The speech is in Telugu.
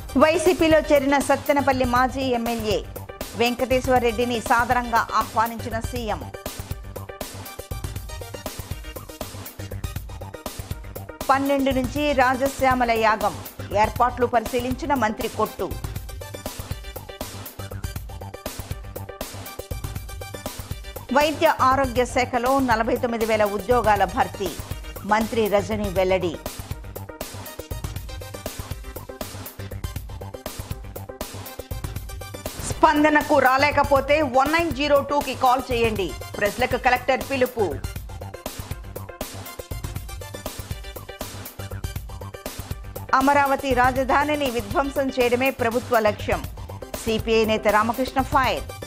వైసీపీలో చేరిన సత్తెనపల్లి మాజీ ఎమ్మెల్యే వెంకటేశ్వర రెడ్డిని సాదరంగా ఆహ్వానించిన సీఎం పన్నెండు నుంచి రాజశ్యామల యాగం ఏర్పాట్లు పరిశీలించిన మంత్రి కొట్టు వైద్య ఆరోగ్య శాఖలో నలభై తొమ్మిది వేల ఉద్యోగాల భర్తీ మంత్రి రజని వెల్లడి స్పందనకు రాలేకపోతే వన్ నైన్ జీరో టూకి కాల్ చేయండి ప్రజలకు కలెక్టర్ పిలుపు అమరావతి రాజధానిని విధ్వంసం చేయడమే ప్రభుత్వ లక్ష్యం సిపిఐ నేత రామకృష్ణ ఫైర్